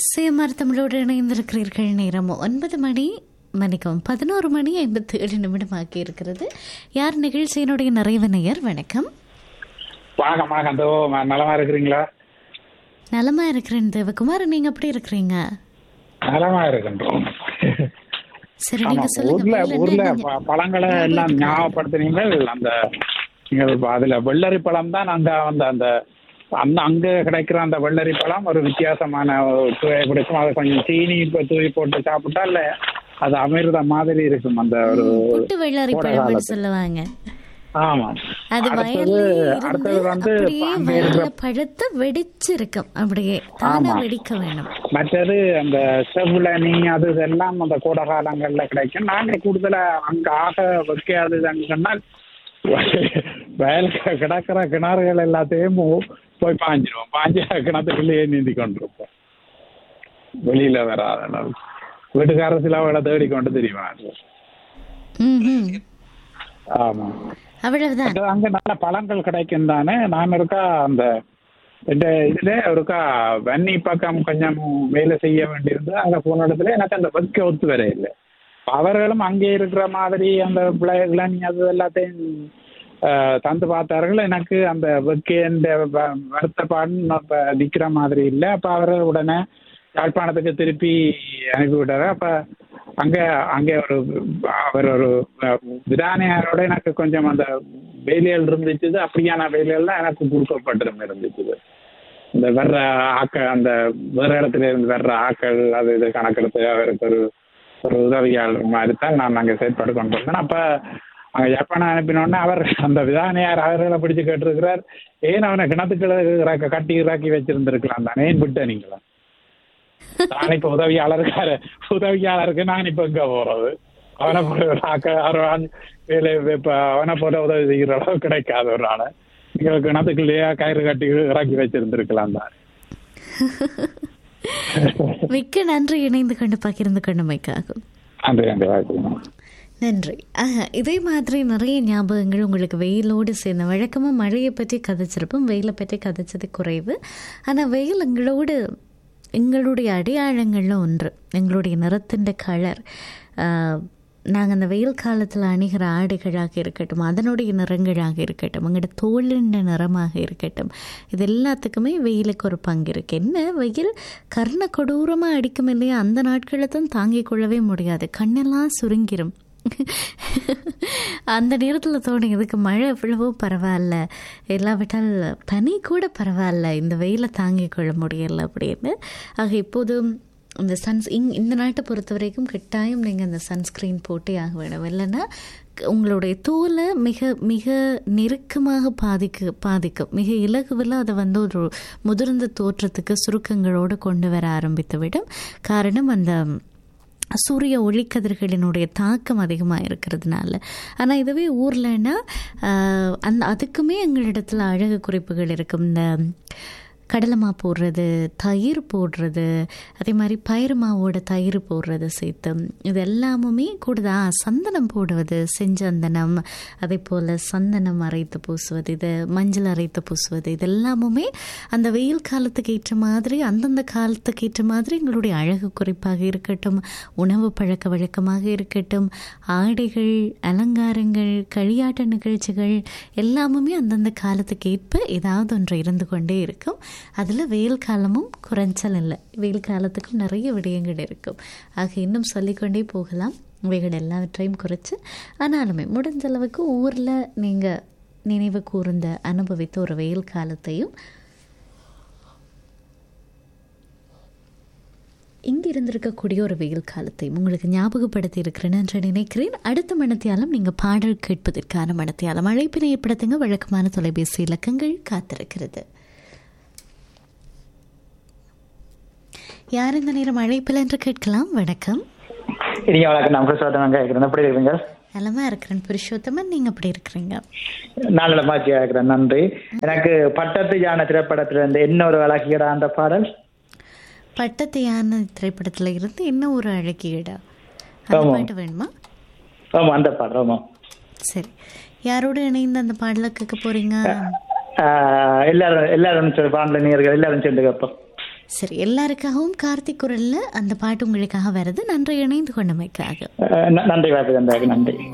சேமார் தமிழோடு இணைந்திருக்கிறீர்கள் நேரம் ஒன்பது மணி மணிக்கும் பதினோரு மணி ஐம்பத்தி ஏழு நிமிடம் ஆகி இருக்கிறது யார் நிகழ்ச்சியினுடைய நிறைவு நேயர் வணக்கம் வணக்கம் வணக்கம் தோ நலமா இருக்கிறீங்களா நலமா இருக்கிறேன் தேவகுமார் நீங்க எப்படி இருக்கிறீங்க நலமா இருக்கின்றோம் சரி ஆமா, நீங்க சொல்லுங்க ஊர்ல வெயில் ஊர்ல என்ன- ப- பழங்களை எல்லாம் ஞாபகப்படுத்தினீங்கள் அந்த நீங்கள் இப்ப அதுல வெள்ளரி பழம் தான் அந்த அந்த அந்த அந்த அங்க கிடைக்கிற அந்த வெள்ளரி பழம் ஒரு வித்தியாசமான ஒரு சுவையை கொடுக்கும் அதை கொஞ்சம் சீனி இப்ப தூவி போட்டு சாப்பிட்டா இல்ல அது அமிர்த மாதிரி இருக்கும் அந்த ஒரு புட்டு வெள்ளரி கோடை பழம்னு காலத்து. சொல்லுவாங்க ஆமா அது அடுத்தது வயல்ல இருந்து அடுத்தது வந்து அப்படியே அங்க வயல்ல இருக்கிற பழுத்து வெடிச்சிருக்கும் அப்படியே தானா வெடிக்க வேணும் மற்றது அந்த செவ்விளனி அது இதெல்லாம் அந்த கோடை காலங்கள்ல கிடைக்கும் நாங்க கூடுதலா அங்க ஆக வைக்காதுன்னு சொன்னால் வயல் கிடக்கிற கிணறுகள் எல்லாத்தையும் போ- போய் பாஞ்சிருவோம் பாஞ்ச கிணத்துக்குள்ளேயே நீந்தி கொண்டிருப்போம் வெளியில வராத அளவு. வீட்டுக்காரர் சில அவளை தேடி கொண்டு தெரியுமா ம், ம். ஆமா அவ்வளவுதான் அது அங்க நல்ல பழங்கள் கிடைக்கும் தானே நான் இருக்கா அந்த இந்த இதுல ஒருக்கா வன்னி பக்கம் கொஞ்சம் வேலை செய்ய வேண்டியிருந்து அங்க போன இடத்துல எனக்கு அந்த வைக்க ஒத்து வர இல்லை அவர்களும் அங்கே இருக்கிற மாதிரி அந்த பிள்ளைகளை அது எல்லாத்தையும் ஆஹ், தந்து பார்த்தார்கள் எனக்கு அந்த வெக்கைன்ற வருத்தப்பாடு நிற்கிற மாதிரி இல்லை அப்ப அவர்கள் உடனே யாழ்ப்பாணத்துக்கு திருப்பி அனுப்பி விட்டாரு அப்ப அங்க அங்கே ஒரு அவர் ஒரு விதானியாரோட எனக்கு கொஞ்சம் அந்த வேலைகள் இருந்துச்சு அப்படியான வேலைகள் தான் எனக்கு கொடுக்கப்பட்டிருந்து இருந்துச்சு இந்த வர்ற ஆக்கள் அந்த வேற இடத்துல இருந்து வர்ற ஆக்கள் அது இது கணக்கெடுத்து அவருக்கு ஒரு ஒரு உதவியாளர் மாதிரி தான் நான் அங்கே செயல்பாடு கொண்டு வந்தேன் அப்ப அங்க ஜப்பான் அனுப்பினோடனே அவர் அந்த விதானியார் அவர்களை பிடிச்சு கேட்டிருக்கிறார் ஏன் அவனை கிணத்துக்களை இறக்க- கட்டி இறக்கி வச்சிருந்திருக்கலாம் தானே ஏன் விட்ட நீங்களா நான் இப்ப உதவியாளருக்காரு உதவியாளருக்கு நான் இப்ப எங்க போறது அவனை போல ஒரு ஆக்க ஒரு ஆள் வேலை இப்ப அவனை போல உதவி செய்கிற அளவு கிடைக்காத ஒரு ஆளை நீங்க கிணத்துக்குள்ளேயே கயிறு கட்டி இறக்கி வச்சிருந்திருக்கலாம் தான் மிக்க நன்றி இணைந்து கொண்டு பகிர்ந்து கொண்டமைக்காகும் நன்றி நன்றி வாழ்த்துக்கிறேன் நன்றி ஆஹா, இதே மாதிரி நிறைய ஞாபகங்கள் உங்களுக்கு வெயிலோடு சேர்ந்த வழக்கமாக மழையை பற்றி கதைச்சிருப்போம் வெயிலை பற்றி கதைச்சது குறைவு ஆனால் வெயில் எங்களோடு எங்களுடைய அடையாளங்களில் ஒன்று எங்களுடைய நிறத்தின் கலர் நாங்கள் அந்த வெயில் காலத்தில் அணிகிற ஆடைகளாக இருக்கட்டும் அதனுடைய நிறங்களாக இருக்கட்டும் எங்களோட தோளின் நிறமாக இருக்கட்டும் இது எல்லாத்துக்குமே வெயிலுக்கு ஒரு பங்கு இருக்கு என்ன வெயில் கர்ண கொடூரமாக அடிக்கும் இல்லையா அந்த நாட்களை தான் தாங்கிக் கொள்ளவே முடியாது கண்ணெல்லாம் சுருங்கிரும் அந்த நேரத்தில் தோணும் இதுக்கு மழை எவ்வளவோ பரவாயில்ல இல்லாவிட்டால் பனி கூட பரவாயில்ல இந்த வெயிலை தாங்கிக் கொள்ள முடியல அப்படின்னு ஆக இப்போதும் இந்த சன்ஸ் இங் இந்த நாட்டை பொறுத்த வரைக்கும் கட்டாயம் நீங்கள் இந்த சன்ஸ்க்ரீன் போட்டே ஆக வேணும் இல்லைன்னா க- உங்களுடைய தோலை மிக மிக நெருக்கமாக பாதிக்க பாதிக்கும் மிக இலகுவில் அதை வந்து ஒரு முதிர்ந்த தோற்றத்துக்கு சுருக்கங்களோடு கொண்டு வர ஆரம்பித்து விடும் காரணம் அந்த சூரிய ஒளிக்கதிர்களினுடைய தாக்கம் அதிகமாக இருக்கிறதுனால ஆனால் இதுவே ஊர்லன்னா ஆஹ், அந்த அதுக்குமே எங்களிடத்துல அழகு குறிப்புகள் இருக்கும் இந்த கடலைமா போடுறது தயிர் போடுறது அதே மாதிரி பயிறு மாவோட தயிர் போடுறது சேர்த்து இது எல்லாமுமே கூடுதா சந்தனம் போடுவது செஞ்சந்தனம் அதே போல் சந்தனம் அரைத்து பூசுவது இது மஞ்சள் அரைத்து பூசுவது இது எல்லாமுமே அந்த வெயில் காலத்துக்கு ஏற்ற மாதிரி அந்தந்த காலத்துக்கு ஏற்ற மாதிரி எங்களுடைய அழகு குறிப்பாக இருக்கட்டும் உணவு பழக்க வழக்கமாக இருக்கட்டும் ஆடைகள் அலங்காரங்கள் களியாட்ட நிகழ்ச்சிகள் எல்லாமுமே அந்தந்த காலத்துக்கு ஏற்ப ஏதாவது ஒன்று இருந்து கொண்டே இருக்கும் அதில் வெயில் காலமும் குறைச்சல் இல்லை வெயில் காலத்துக்கும் நிறைய விடயங்கள் இருக்கும் ஆக இன்னும் சொல்லிக்கொண்டே போகலாம் இவைகள் எல்லாவற்றையும் குறைச்சு ஆனாலுமே முடிஞ்ச அளவுக்கு ஊரில் நீங்கள் நினைவு கூர்ந்த அனுபவித்த ஒரு வெயில் காலத்தையும் இங்கே இருந்திருக்கக்கூடிய ஒரு வெயில் காலத்தையும் உங்களுக்கு ஞாபகப்படுத்தி இருக்கிறேன் என்று நினைக்கிறேன் அடுத்த மனத்தியாலம் நீங்கள் பாடல் கேட்பதற்கான மனத்தியாலம் அழைப்பினை ஏற்படுத்துங்க வழக்கமான தொலைபேசி இலக்கங்கள் காத்திருக்கிறது யார் இந்த நேரம் அழைப்பில் என்று கேட்கலாம் வணக்கம் இனிய வணக்கம் நான் புருஷோத்தமன் கேட்கிறேன் எப்படி இருக்கீங்க நலமா இருக்கிறேன் புருஷோத்தமன் நீங்க எப்படி இருக்கிறீங்க நல்ல மாற்றி கேட்கிறேன் நன்றி எனக்கு பட்டத்து யானை திரைப்படத்துல இருந்து என்ன ஒரு அழகியடா அந்த பாடல் பட்டத்து யானை திரைப்படத்துல இருந்து என்ன ஒரு அழகியடா அந்த ஆமா. பாட்டு வேணுமா ஆமா அந்த பாடல் ஆமா சரி யாரோடு இணைந்து அந்த பாடலை கேட்க போறீங்க ஆஹ் எல்லாரும் எல்லாரும் சொல்லி பாடல நீர்கள் எல்லாரும் சேர்ந்து கேட்போம் சரி எல்லாருக்காகவும் கார்த்திக் குரல்ல அந்த பாட்டு உங்களுக்காக வருது நன்றி இணைந்து கொண்டமைக்காக அஹ் ந- நன்றி வாய்ப்பு தந்ததுக்கு நன்றி